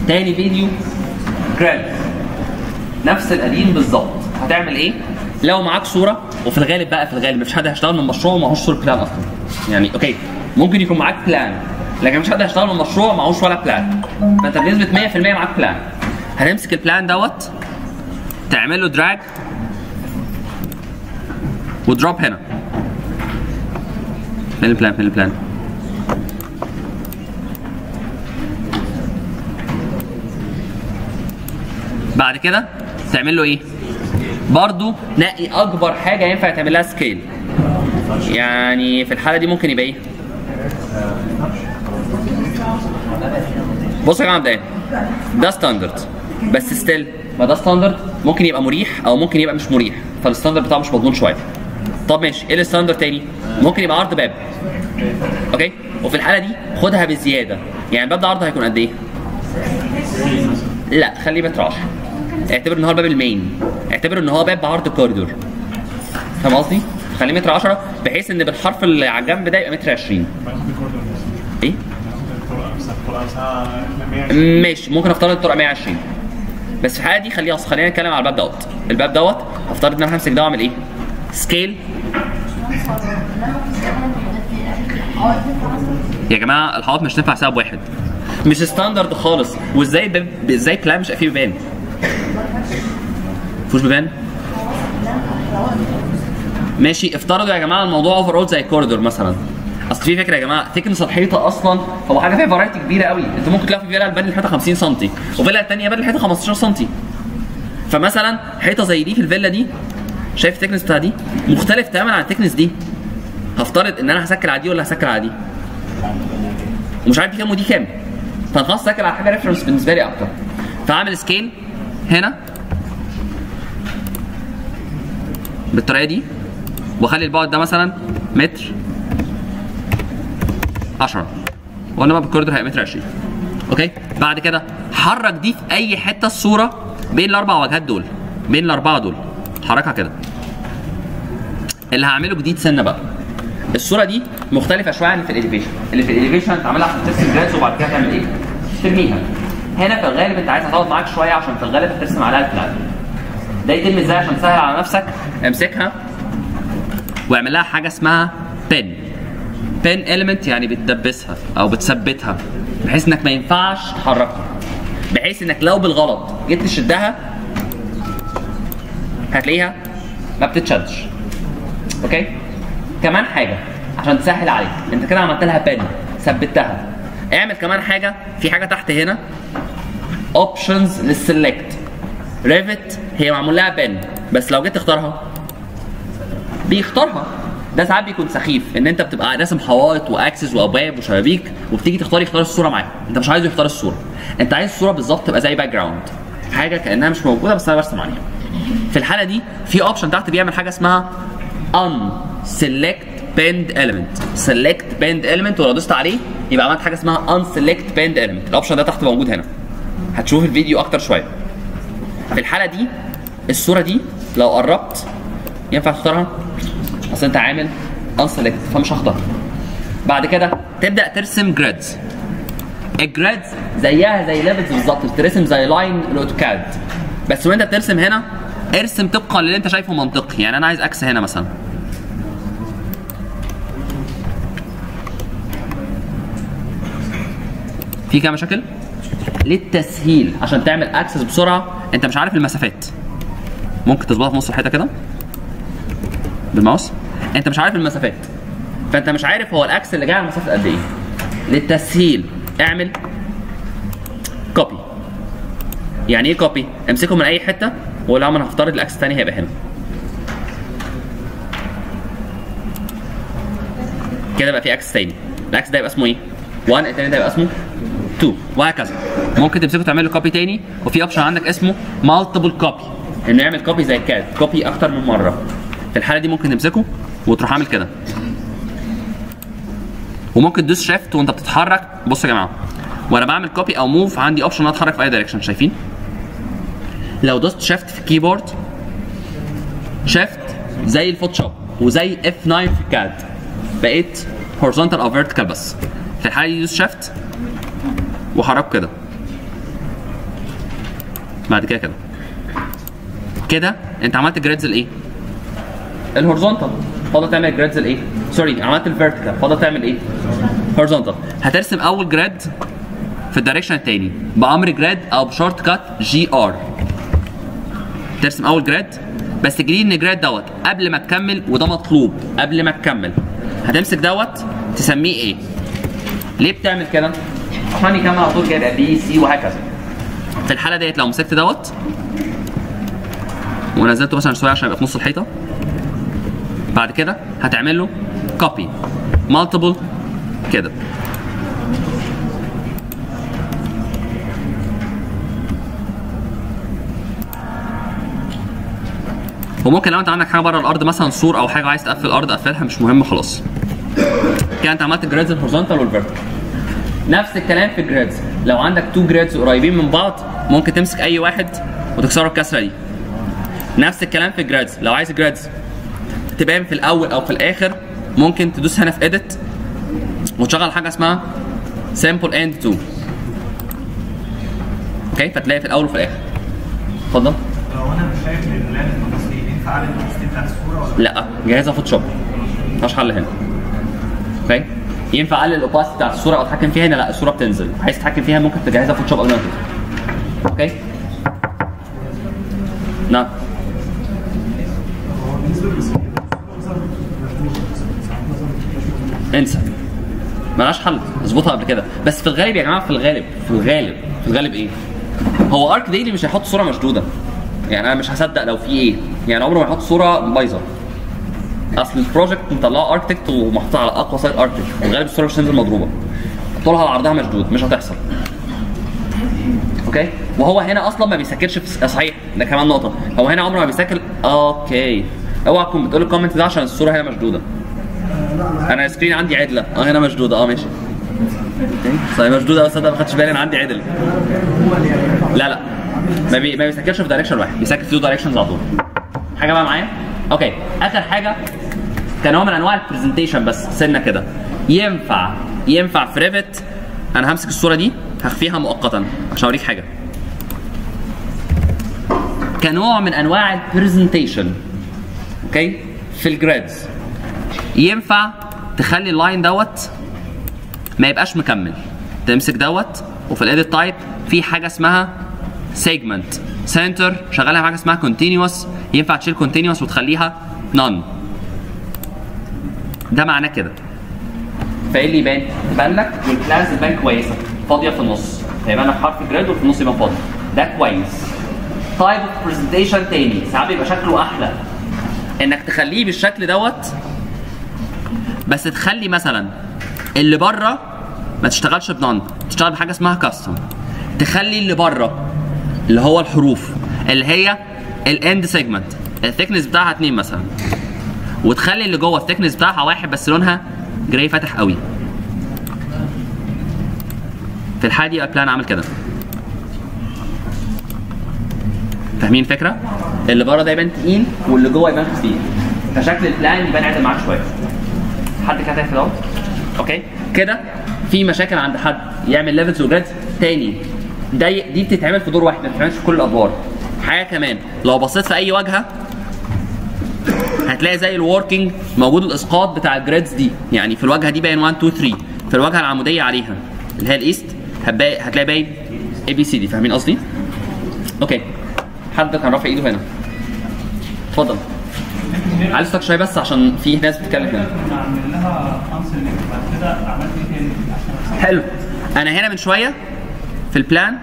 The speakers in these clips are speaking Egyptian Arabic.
تاني فيديو جراد نفس القديم بالظبط هتعمل ايه لو معاك صوره وفي الغالب بقى في الغالب مفيش حد هيشتغل من مشروع معهوش صوره بلان اصلا يعني اوكي ممكن يكون معاك بلان لكن مفيش حد هيشتغل من مشروع معهوش ولا بلان فانت بنسبه 100% معاك بلان هتمسك البلان دوت تعمل له دراج ودروب هنا فين البلان فين البلان بعد كده تعمل له ايه برضو نقي اكبر حاجه ينفع تعمل لها سكيل يعني في الحاله دي ممكن يبقى ايه بصوا يا جماعه مبدئيا ده ستاندرد بس ستيل ما ده ستاندرد ممكن يبقى مريح او ممكن يبقى مش مريح فالستاندرد بتاعه مش مضمون شويه طب ماشي ايه الستاندرد تاني ممكن يبقى عرض باب اوكي وفي الحاله دي خدها بزياده يعني الباب ده عرضه هيكون قد ايه لا خليه متر 10 اعتبر ان هو الباب المين اعتبر ان هو باب بعرض الكوريدور فاهم قصدي؟ خليه متر 10 بحيث ان بالحرف اللي على الجنب ده يبقى متر 20 ايه؟ ماشي ممكن افترض الطرق 120 بس في الحاله دي خليها خلينا نتكلم على الباب دوت الباب دوت هفترض ان انا همسك ده واعمل ايه؟ سكيل يا جماعه الحوائط مش تنفع سبب واحد مش ستاندرد خالص وازاي باب ازاي بلان مش فيه بيبان فيهوش بيبان ماشي افترضوا يا جماعه الموضوع اوفر اول زي كوريدور مثلا اصل في فكره يا جماعه ثيكنس الحيطه اصلا هو حاجه فيها فرايتي كبيره قوي انت ممكن تلاقي في فيلا البان الحيطه 50 سم وفيلا الثانيه بان الحيطه 15 سم فمثلا حيطه زي دي في الفيلا دي شايف الثيكنس بتاع دي مختلف تماما عن الثيكنس دي هفترض ان انا هسكر على دي ولا هسكر على دي ومش عارف دي كام ودي كام فانا خلاص ساكر على حاجه ريفرنس بالنسبه لي اكتر فاعمل سكيل هنا بالطريقه دي واخلي البعد ده مثلا متر 10 وانا بقى بالكوريدور هيبقى متر 20 اوكي بعد كده حرك دي في اي حته الصوره بين الاربع واجهات دول بين الاربعه دول حركها كده اللي هعمله جديد سنه بقى الصوره دي مختلفه شويه عن في الاليفيشن اللي في الاليفيشن انت عاملها عشان ترسم جراز وبعد كده تعمل ايه ترميها هنا في الغالب انت عايز تقعد معاك شويه عشان في الغالب هترسم عليها البلان ده يتم ازاي عشان تسهل على نفسك امسكها واعمل لها حاجه اسمها بن بن اليمنت يعني بتدبسها او بتثبتها بحيث انك ما ينفعش تحركها بحيث انك لو بالغلط جيت تشدها هتلاقيها ما بتتشدش اوكي كمان حاجه عشان تسهل عليك انت كده عملت لها بن ثبتها اعمل كمان حاجه في حاجه تحت هنا اوبشنز للسلكت ريفت هي معمول لها بن بس لو جيت تختارها بيختارها ده ساعات بيكون سخيف ان انت بتبقى راسم حوائط واكسس وابواب وشبابيك وبتيجي تختار يختار الصوره معاك انت مش عايزه يختار الصوره انت عايز الصوره بالظبط تبقى زي باك جراوند حاجه كانها مش موجوده بس انا برسم عليها في الحاله دي في اوبشن تحت بيعمل حاجه اسمها ان سيلكت بند element سيلكت بند element ولو دوست عليه يبقى عملت حاجه اسمها ان سيلكت بند element الاوبشن ده تحت موجود هنا هتشوف الفيديو اكتر شويه في الحاله دي الصوره دي لو قربت ينفع تختارها اصل انت عامل ان سيلكت فمش هختارها بعد كده تبدا ترسم جريدز الجريدز زيها زي ليفلز بالظبط بترسم زي لاين الاوتوكاد بس وانت بترسم هنا ارسم طبقا للي انت شايفه منطقي يعني انا عايز اكس هنا مثلا في كده مشاكل للتسهيل عشان تعمل اكسس بسرعه انت مش عارف المسافات ممكن تظبطها في نص الحيطه كده بالماوس انت مش عارف المسافات فانت مش عارف هو الاكس اللي جاي على مسافه قد ايه للتسهيل اعمل كوبي يعني ايه كوبي امسكه من اي حته وقول لهم انا هفترض الاكس الثاني هيبقى هنا كده بقى في اكس تاني الاكس ده يبقى اسمه ايه 1 التاني ده يبقى اسمه 2 وهكذا ممكن تمسكه تعمل له كوبي تاني وفي اوبشن عندك اسمه مالتيبل كوبي انه يعمل كوبي زي الكاد كوبي اكتر من مره في الحاله دي ممكن تمسكه وتروح عامل كده وممكن تدوس شيفت وانت بتتحرك بصوا يا جماعه وانا بعمل كوبي او موف عندي اوبشن ان اتحرك في اي دايركشن شايفين لو دوست شيفت في الكيبورد شيفت زي الفوتوشوب وزي اف 9 في الكاد بقيت هورزونتال او فيرتيكال بس في الحاله دي دوس شيفت وحرك كده بعد كده كده كده انت عملت جريدز الايه؟ الهورزونتال فاضل تعمل جريدز الايه؟ سوري عملت الفيرتيكال فاضل تعمل ايه؟ هورزونتال هترسم اول جريد في الدايركشن التاني بامر جريد او بشورت كات جي ار ترسم اول جريد بس جديد ان جريد دوت قبل ما تكمل وده مطلوب قبل ما تكمل هتمسك دوت تسميه ايه؟ ليه بتعمل كده؟ عشان يكمل على طول كده بي سي وهكذا في الحاله ديت لو مسكت دوت ونزلته مثلا شويه عشان يبقى في نص الحيطه بعد كده هتعمل له كوبي مالتيبل كده وممكن لو انت عندك حاجه بره الارض مثلا سور او حاجه عايز تقفل الارض قفلها مش مهم خلاص كده انت عملت جريدز الهورزونتال والفيرتيكال نفس الكلام في الجريدز لو عندك تو جريدز قريبين من بعض ممكن تمسك اي واحد وتكسره الكسره دي نفس الكلام في الجريدز لو عايز جريدز تبان في الاول او في الاخر ممكن تدوس هنا في اديت وتشغل حاجه اسمها سامبل اند تو اوكي فتلاقي في الاول وفي الاخر اتفضل لو انا مش شايف الاعلان التفاصيل ينفع اعمل التفاصيل بتاعت الصوره ولا لا جاهزه فوتوشوب مفيهاش حل هنا اوكي ينفع اقلل الاوباسيتي بتاعت الصوره او اتحكم فيها هنا لا الصوره بتنزل عايز تتحكم فيها ممكن تجهزها فوتوشوب قبل ما تنزل اوكي نعم هو بالنسبه للصوره انسى ملهاش حل اظبطها قبل كده بس في الغالب يا جماعه في الغالب في الغالب في الغالب ايه هو ارك ديلي مش هيحط صوره مشدوده يعني انا مش هصدق لو في ايه يعني عمره ما يحط صوره بايظه اصل البروجكت مطلعه اركتكت ومحطوط على اقوى سايد اركتكت في الغالب الصوره مش هتنزل مضروبه طولها على عرضها مشدود مش هتحصل اوكي وهو هنا اصلا ما بيسكرش في صحيح ده كمان نقطه هو هنا عمره ما بيسكر اوكي اوعى تكون بتقول الكومنت ده عشان الصوره هنا مشدوده انا السكرين عندي عدله اه هنا مشدوده اه ماشي صحيح مشدوده بس انا ما خدتش بالي انا عندي عدل لا لا ما, بي... ما بيسكرش في دايركشن واحد بيسكر في تو دايركشنز على طول حاجه بقى معايا اوكي اخر حاجه كنوع من انواع البرزنتيشن بس سنه كده ينفع ينفع في ريفت انا همسك الصوره دي هخفيها مؤقتا عشان اوريك حاجه كنوع من انواع البرزنتيشن اوكي في الجرادز ينفع تخلي اللاين دوت ما يبقاش مكمل تمسك دوت وفي الايديت تايب في حاجه اسمها سيجمنت سنتر شغالها حاجه اسمها كونتينوس ينفع تشيل كونتينوس وتخليها نون ده معناه كده فايه اللي يبان؟ يبان لك والكلاس تبان كويسه فاضيه في النص فيبان لك حرف جريد وفي النص يبان فاضي ده كويس تايب اوف برزنتيشن تاني ساعات بيبقى شكله احلى انك تخليه بالشكل دوت بس تخلي مثلا اللي بره ما تشتغلش بنون تشتغل بحاجه اسمها كاستم تخلي اللي بره اللي هو الحروف اللي هي الاند سيجمنت الثيكنس بتاعها اتنين مثلا وتخلي اللي جوه الثيكنس بتاعها واحد بس لونها جراي فاتح قوي في الحاله دي يبقى بلان عامل كده فاهمين الفكره؟ اللي بره ده يبان تقيل واللي جوه يبان خفيف فشكل البلان يبان عادل معاك شويه حد كده في دوت اوكي كده في مشاكل عند حد يعمل ليفلز وجريدز تاني ده دي بتتعمل في دور واحد ما بتتعملش في كل الادوار حاجه كمان لو بصيت في اي واجهه هتلاقي زي الوركينج موجود الاسقاط بتاع الجريدز دي يعني في الواجهه دي باين 1 2 3 في الواجهه العموديه عليها اللي هي الايست هتلاقي هتلاقي باين اي بي سي دي فاهمين قصدي؟ اوكي حد كان رافع ايده هنا اتفضل عايز صوتك شويه بس عشان في ناس بتتكلم هنا كنا عاملين لها كانسل بعد كده عملت ايه تاني عشان حلو انا هنا من شويه في البلان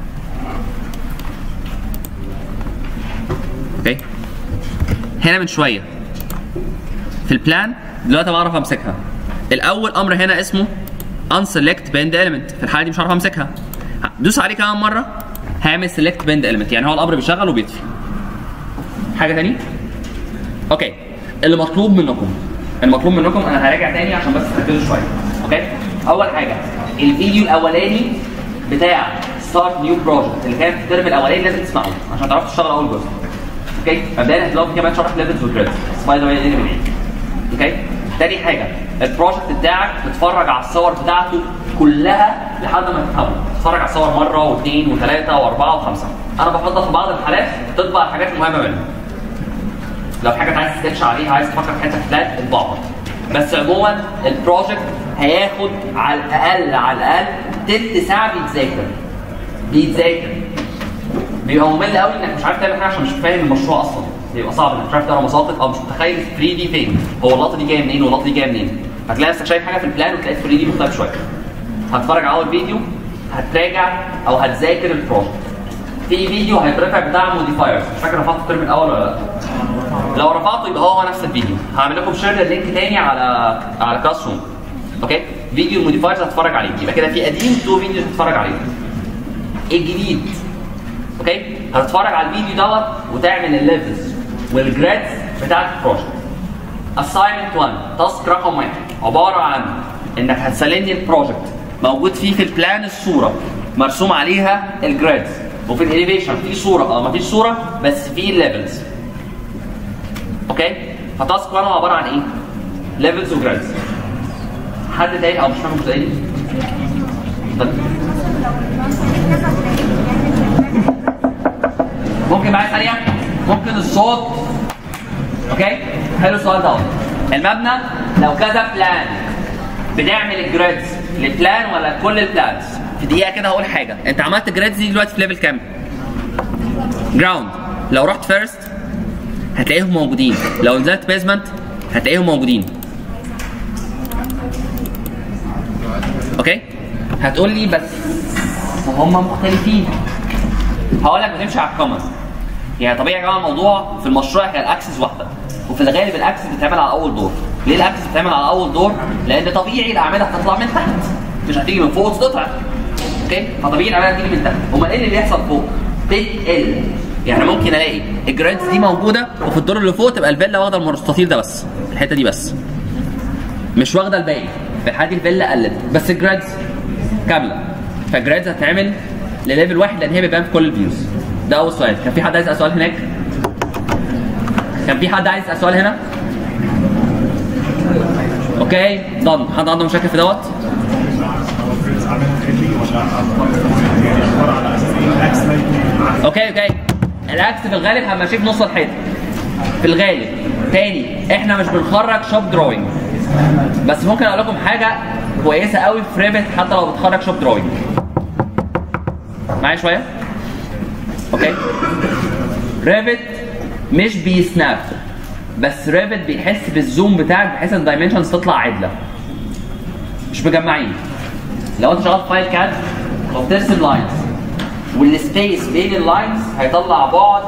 اوكي هنا من شويه في البلان دلوقتي بعرف امسكها الاول امر هنا اسمه unselect bend element في الحاله دي مش هعرف امسكها دوس عليه كمان مره هعمل select bend element يعني هو الامر بيشغل وبيطفي حاجه تاني اوكي اللي مطلوب منكم المطلوب منكم انا هراجع تاني عشان بس تركزوا شويه اوكي اول حاجه الفيديو الاولاني بتاع ستارت نيو بروجكت اللي كان في الترم الاولاني لازم تسمعه عشان تعرفوا تشتغل اول جزء اوكي مبدئيا هتلاقوا في كمان شرح ليفلز وجريدز باي ذا واي اوكي تاني حاجه البروجكت بتاعك تتفرج على الصور بتاعته كلها لحد ما تفهمه تتفرج على الصور مره واثنين وثلاثه واربعه وخمسه انا بفضل في بعض الحالات تطبع الحاجات المهمه منه لو في حاجه عايز تسكتش عليها عايز تفكر في حته فلات اطبعها بس عموما البروجكت هياخد على الاقل على الاقل تلت ساعه بيتذاكر بيتذاكر بيبقى ممل قوي انك مش عارف تعمل حاجه عشان مش فاهم المشروع اصلا بيبقى صعب انك مش عارف تقرا مساقط او مش متخيل 3 دي فين هو اللقطه دي جايه منين واللقطه دي جايه منين هتلاقي نفسك شايف حاجه في البلان وتلاقي 3 دي مختلف شويه هتتفرج على اول فيديو هتراجع او هتذاكر البروجكت في فيديو هيترفع بتاع موديفايرز مش فاكر رفعته الترم الاول ولا لا لو رفعته يبقى هو هو نفس الفيديو هعمل لكم شير اللينك تاني على على كلاس روم اوكي فيديو الموديفايرز هتتفرج عليه يبقى كده في قديم تو فيديوز هتتفرج عليهم الجديد اوكي هتتفرج على الفيديو دوت وتعمل الليفلز والجرادز بتاعت البروجكت assignment 1 تاسك رقم واحد عباره عن انك هتسلمني البروجكت موجود فيه في البلان الصوره مرسوم عليها الجرادز وفي الاليفيشن في صوره اه مفيش صوره بس في الليفلز اوكي فتاسك 1 هو عباره عن ايه؟ ليفلز وجرادز حد تاني او مش فاهم مش تاني؟ اتفضل. ممكن معايا ثانيه ممكن الصوت اوكي حلو السؤال دوت المبنى لو كذا بلان بنعمل الجريدز لبلان ولا كل البلانز في دقيقه كده هقول حاجه انت عملت الجريدز دي دلوقتي في ليفل كام جراوند لو رحت فيرست هتلاقيهم موجودين لو نزلت بيزمنت هتلاقيهم موجودين اوكي هتقول لي بس هم مختلفين هقول لك بتمشي على الكومن يعني طبيعي يا جماعه الموضوع في المشروع هي الاكسس واحده وفي الغالب الاكسس بتتعمل على اول دور ليه الاكسس بتتعمل على اول دور لان طبيعي الاعمده هتطلع من تحت مش هتيجي من فوق وتطلع اوكي فطبيعي الاعمده هتيجي من تحت امال ايه اللي بيحصل فوق بتقل يعني ممكن الاقي الجرادز دي موجوده وفي الدور اللي فوق تبقى الفيلا واخده المستطيل ده بس الحته دي بس مش واخده الباقي في حاجه الفيلا قلت بس الجرادز كامله فالجرادز هتتعمل لليفل واحد لان هي بيبان في كل الفيوز ده اول سؤال كان في حد عايز يسال سؤال هناك كان في حد عايز يسال سؤال هنا اوكي ضن حد عنده مشاكل في دوت اوكي اوكي الاكس في الغالب همشيه في نص الحيطه في الغالب تاني احنا مش بنخرج شوب دروينج بس ممكن اقول لكم حاجه كويسه قوي في ريفت حتى لو بتخرج شوب دروينج معايا شويه اوكي ريفت مش بيسناب بس ريفت بيحس بالزوم بتاعك بحيث ان الدايمنشنز تطلع عدله مش مجمعين لو انت شغال فايل كاد وبترسم لاينز والسبيس بين اللاينز هيطلع بعد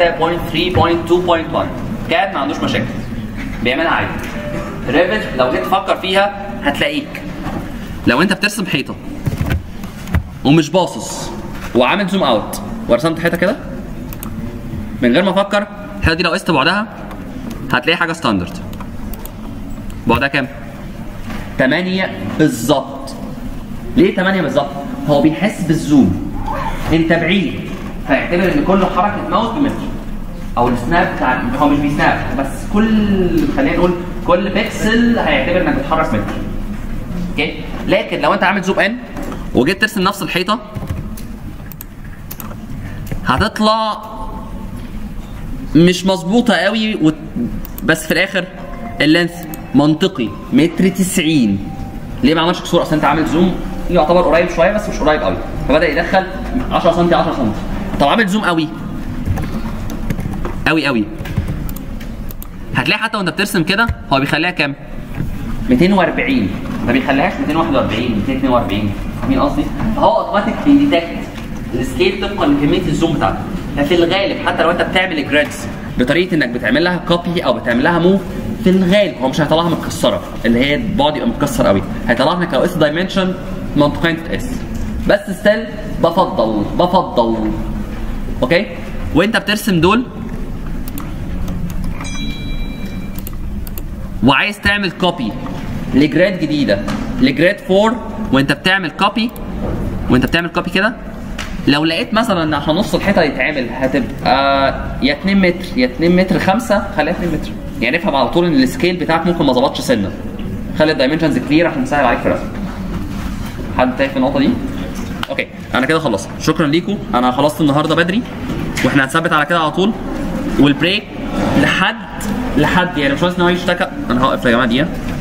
3.3.2.1 كاد ما عندوش مشاكل بيعملها عادي ريفت لو جيت تفكر فيها هتلاقيك لو انت بترسم حيطه ومش باصص وعامل زوم اوت ورسمت حيطه كده من غير ما افكر الحيطه دي لو قست بعدها هتلاقي حاجه ستاندرد بعدها كام 8 بالظبط ليه 8 بالظبط هو بيحس بالزوم انت بعيد فيعتبر ان كل حركه ماوس بمتر او السناب بتاع هو مش بيسناب بس كل خلينا نقول كل بيكسل هيعتبر انك بتحرك متر اوكي لكن لو انت عامل زوم ان وجيت ترسم نفس الحيطه هتطلع مش مظبوطه قوي و... بس في الاخر اللينث منطقي متر 90 ليه ما عملش كسور اصل انت عامل زوم يعتبر قريب شويه بس مش قريب قوي فبدا يدخل 10 سم 10 سم طب عامل زوم قوي قوي قوي هتلاقي حتى وانت بترسم كده هو بيخليها كام 240 ما بيخليهاش 241 242 فاهمين قصدي فهو اوتوماتيك بيديتكت السكيل طبقا لكميه الزوم بتاعته ففي الغالب حتى لو انت بتعمل الجريدز بطريقه انك بتعمل لها كوبي او بتعمل لها موف في الغالب هو مش هيطلعها متكسره اللي هي البعد يبقى متكسر قوي هيطلعها انك لو قست دايمنشن منطقيا تتقاس بس ستيل بفضل بفضل اوكي وانت بترسم دول وعايز تعمل كوبي لجراد جديده لجراد 4 وانت بتعمل كوبي وانت بتعمل كوبي كده لو لقيت مثلا ان عشان نص الحيطه يتعمل هتبقى يا 2 متر يا 2 متر 5 خليها 2 متر يعني افهم على طول ان السكيل بتاعك ممكن ما ظبطش سنه خلي الدايمنشنز كلير عشان نسهل عليك في الرسم حد تاني في النقطه دي اوكي انا كده خلصت شكرا ليكم انا خلصت النهارده بدري واحنا هنثبت على كده على طول والبريك لحد لحد يعني مش عايز ان هو يشتكى انا هوقف يا جماعه دقيقه